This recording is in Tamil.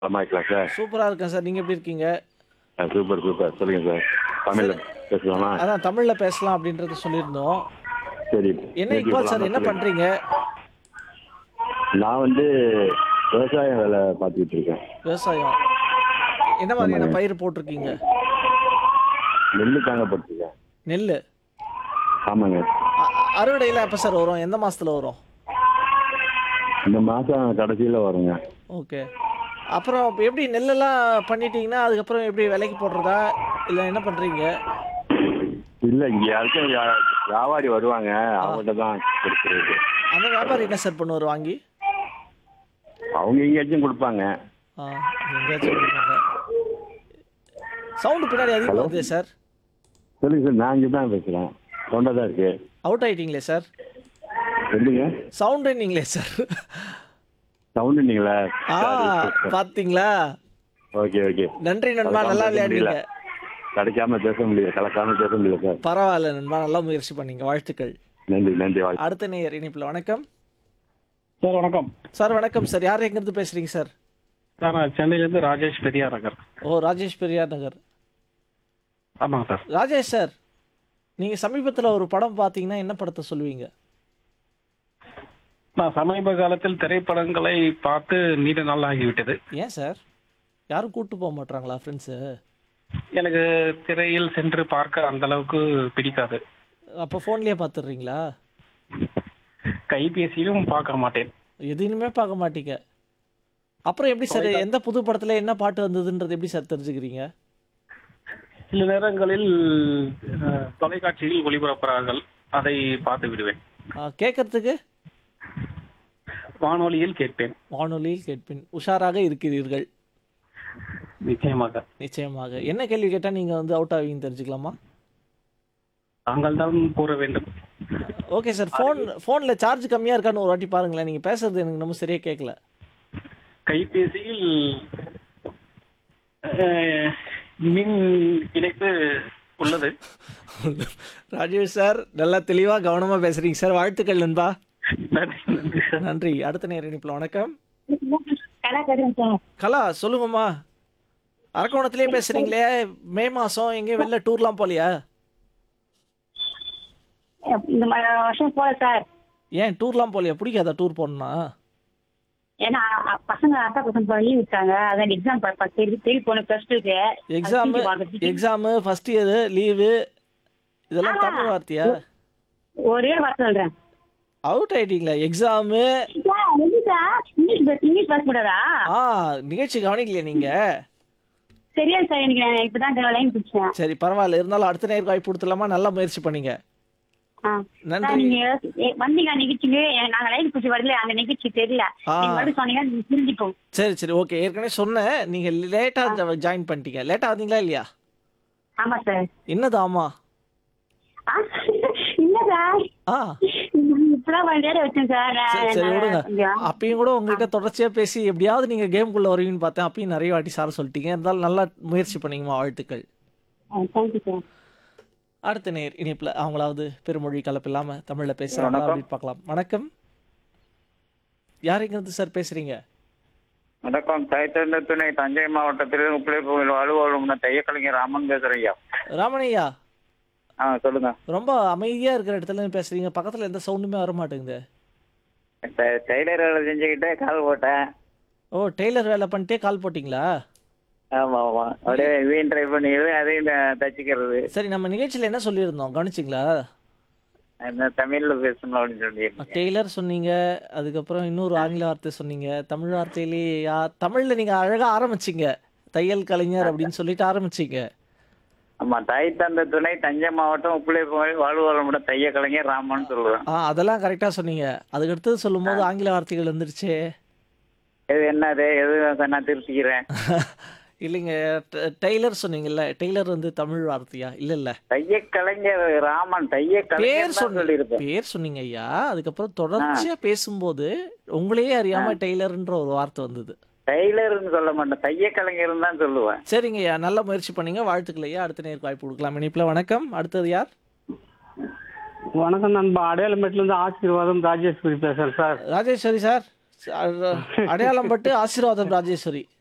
நலமாக்கலாம் சார் சூப்பரா இருக்கேன் சார் நீங்க எப்படி இருக்கீங்க ஆ, சூப்பர் சூப்பர் சொல்லுங்க சார் தமிழ்ல பேசலாமா அதான் தமிழ்ல பேசலாம் அப்படின்றத சொல்லியிருந்தோம் சரி என்ன இக்பால் சார் என்ன பண்றீங்க நான் வந்து விவசாய வேலை பார்த்துக்கிட்டு இருக்கேன் விவசாயம் என்ன மாதிரியான பயிர் போட்டிருக்கீங்க நெல் தாங்க போட்டிருக்கேன் நெல் ஆமாங்க அறுவடையில் எப்போ சார் வரும் எந்த மாசத்துல வரும் இந்த மாசம் கடைசியில வருங்க ஓகே அப்புறம் இப்ப எப்படி நெல்லெல்லாம் பண்ணிட்டீங்கன்னா அதுக்கப்புறம் எப்படி விலைக்கு போடுறதா இல்லை என்ன பண்ணுறீங்க இல்ல இங்க யாருக்கும் வியா- வியாபாரி வருவாங்க அவங்ககிட்ட தான் கொடுக்குறது அந்த வியாபாரி என்ன சார் பண்ணுவார் வாங்கி அவங்க எங்கேயாச்சும் கொடுப்பாங்க ஆ எங்கேயாச்சும் கொடுப்பாங்க சவுண்டு பின்னாடி அதிகமாக வருது சார் சொல்லுங்க சார் நான் இங்கே தான் பேசுறேன் தொண்டை தான் இருக்கு அவுட் ஆயிட்டீங்களே சார் எப்படிங்க சவுண்டுன்னீங்களே சார் சவுண்டு நீங்களா ஆ பார்த்தீங்களா ஓகே ஓகே நன்றி நண்பா நல்லா விளையாடுறீங்க கிடைக்காம பேச முடியல கலக்காம பேச முடியல சார் பரவாயில்ல நண்பா நல்லா முயற்சி பண்ணீங்க வாழ்த்துக்கள் நன்றி நன்றி வாழ்த்து அடுத்த நேயர் இனிப்பில் வணக்கம் சார் வணக்கம் சார் வணக்கம் சார் யார் எங்கேருந்து பேசுறீங்க சார் சார் நான் சென்னையிலேருந்து ராஜேஷ் பெரியார் நகர் ஓ ராஜேஷ் பெரியார் நகர் ஆமாங்க சார் ராஜேஷ் சார் நீங்கள் சமீபத்தில் ஒரு படம் பார்த்தீங்கன்னா என்ன படத்தை சொல்லுவீங்க நான் சமீப காலத்தில் திரைப்படங்களை பார்த்து நீண்ட நாள் ஆகிவிட்டது ஏன் சார் யாரும் கூட்டு போக மாட்டாங்களா ஃப்ரெண்ட்ஸு எனக்கு திரையில் சென்று பார்க்க அந்த அளவுக்கு பிடிக்காது அப்போ ஃபோன்லேயே பார்த்துடுறீங்களா கைபேசியிலும் பார்க்க மாட்டேன் எதுவுமே பார்க்க மாட்டீங்க அப்புறம் எப்படி சார் எந்த புது படத்தில் என்ன பாட்டு வந்ததுன்றது எப்படி சார் தெரிஞ்சுக்கிறீங்க சில நேரங்களில் அஹ், தொலைக்காட்சியில் ஒளிபரப்புகிறார்கள் அதை பார்த்து விடுவேன் கேட்கறதுக்கு வானொலியில் கேட்பேன் வானொலியில் கேட்பின் உஷாராக இருக்கிறீர்கள் நிச்சயமாக நிச்சயமாக என்ன கேள்வி கேட்டால் நீங்கள் வந்து அவுட் ஆவீங்கன்னு தெரிஞ்சுக்கலாமா தாங்கள் தான் கூற வேண்டும் ஓகே சார் ஃபோன் ஃபோனில் சார்ஜ் கம்மியாக இருக்கான்னு ஒரு வாட்டி பாருங்களேன் நீங்கள் பேசுறது எனக்கு நம்ம சரியாக கேட்கல கைபேசியில் அஹ், மின் இணைப்பு உள்ளது ராஜேஷ் சார் நல்லா தெளிவாக கவனமாக பேசுகிறீங்க சார் வாழ்த்துக்கள் நண்பா நன்றி நன்றி சார் நன்றி அடுத்த நேரம் இணைப்பில் வணக்கம் கலா கட்டுறேன் சார் கலா சொல்லுங்கம்மா அரக்கோணத்திலே பேசுகிறீங்களே மே மாதம் எங்கேயும் வெளில டூர்லாம் போகலையா இந்த ம- வருஷம் போல சார் ஏன் டூர்லாம் போகலையா பிடிக்காதா டூர் போகணுன்னா ஏன்னா அ- பசங்க அக்கா பசங்க போய் லீவ் விட்டாங்க அதான் எக்ஸாம் தேடி தேடி போன பிளஸ் டூக்கு exam exam first year leave இதெல்லாம் தமிழ் வார்த்தையா ஒரே வார்த்தை சொல்றேன் அவுட் ஆயிட்டீங்களா எக்ஸாமு சார், என்ன சார்? இங்கிலீஷ் பே- இங்கிலீஷ் பேச கூடாதா ஆ நிகழ்ச்சி கவனிக்கலையா நீங்கள் சரியா சார் எனக்கு நான் இப்பதான் லைன் பிடிச்சேன் சரி பரவாயில்ல இருந்தாலும் அடுத்த நேரம் வாய்ப்பு கொடுத்துலாமா நல்லா முயற்சி பண்ணீங்க ஆ. நன்றி. சார், நீங்க ஏ, வந்தீங்க நிகழ்ச்சிக்கு எ- நாங்க லைன் பிடிச்சி வரல அந்த நிகழ்ச்சி தெரியல ஆ. நீங்க மட்டும் சொன்னீங்கன்னா நீங்க புரிஞ்சுப்போம் சரி சரி ஓகே ஏற்கனவே சொன்னேன் நீங்கள் லேட்டாக ஜாயின் பண்ணிட்டீங்க லேட்டாக வந்தீங்களா இல்லையா ஆமா சார் என்னது ஆமா ஆ, இல்ல சார் ஆ இப்பதான் வண்டியாட வச்சேன் சார் சரி நான் சரி விடுங்க கொஞ்சம் அப்பயும் கூட உங்ககிட்ட தொடர்ச்சியாக பேசி எப்படியாவது நீங்கள் கேமுக்குள்ளே வருவீங்கன்னு பார்த்தேன் அப்பயும் நிறைய வாட்டி சார் சொல்லிட்டீங்க இருந்தாலும் நல்லா முயற்சி பண்ணீங்கம்மா வாழ்த்துக்கள் தேங்க்யூ சார் அடுத்த நேர் இணைப்பில் அவங்களாவது பெருமொழி கலப்பு இல்லாமல் தமிழில் பேசுகிறாங்களா அப்படின்னு பார்க்கலாம் வணக்கம் யார் எங்கிறது சார் பேசுகிறீங்க வணக்கம் தைத்தந்த துணை தஞ்சை மாவட்டத்தில் உப்பிளைப்பூவில் அலுவலகம் தையக்கலைஞர் ராமன் பேசுறேன் ஐயா ராமனையா ஆ சொல்லுங்க ரொம்ப அமைதியாக இருக்கிற இடத்துல இருந்து பேசுகிறீங்க பக்கத்தில் எந்த சவுண்டுமே வர மாட்டேங்குது ட- டெய்லர் வேலை செஞ்சுக்கிட்டே கால் போட்டேன் ஓ டெய்லர் வேலை பண்ணிட்டே கால் போட்டிங்களா ஆமா ஆமா அப்படியே வீண் ட்ரை பண்ணிடுது அதையும் த- தச்சுக்கிறது சரி நம்ம நிகழ்ச்சியில் என்ன சொல்லியிருந்தோம் கவனிச்சிங்களா இந்த தமிழ்ல பேசணும் அப்படின்னு சொல்லியிருந்தேன் டெய்லர் சொன்னீங்க அதுக்கப்புறம் இன்னொரு ஆங்கில வார்த்தை சொன்னீங்க தமிழ் வார்த்தையிலேயே யா தமிழில் நீங்கள் அழகாக ஆரம்பிச்சிங்க தையல் கலைஞர் அப்படின்னு சொல்லிட்டு ஆரம்பிச்சிங்க ஆமா தைத்தந்த துணை தஞ்சை மாவட்டம் உப்பிளைப்பூவில் அலுவலகம் தையக்கலைஞர் ராமன் சொல்லுவேன் ஆ அதெல்லாம் கரெக்டாக சொன்னீங்க அதுக்கு அடுத்தது சொல்லும்போது ஆங்கில வார்த்தைகள் வந்துருச்சே எது என்னது எது நான் திருத்திக்கிறேன் இல்லைங்க ட- டெய்லர் சொன்னீங்கல்ல டெய்லர் வந்து தமிழ் வார்த்தையா இல்லை இல்லை தையக்கலைஞர் ராமன் பேர் தையக்கலைஞர் தான் சொன்ன சொல்லியிருப்பேன் பேர் சொன்னீங்க ஐயா அதுக்கப்புறம் தொடர்ச்சியா பேசும்போது உங்களையே அறியாம டெய்லர்ன்ற ஒரு வார்த்தை வந்தது டெய்லர்னு சொல்ல மாட்டேன் தையக்கலைஞர்னு தான் சொல்லுவேன் சரிங்க ஐயா நல்ல முயற்சி பண்ணீங்க வாழ்த்துக்கள் ஐயா அடுத்த நேருக்கு வாய்ப்பு கொடுக்கலாம் இனிப்புல வணக்கம் அடுத்தது யார் வணக்கம் நண்பா அடையாளமேட்டுல இருந்து ஆசீர்வாதம் ராஜேஸ்வரி பேசுறேன் சார் ராஜேஸ்வரி சார் அ- அடையாளம் பட்டு ஆசீர்வாதம் ராஜேஸ்வரி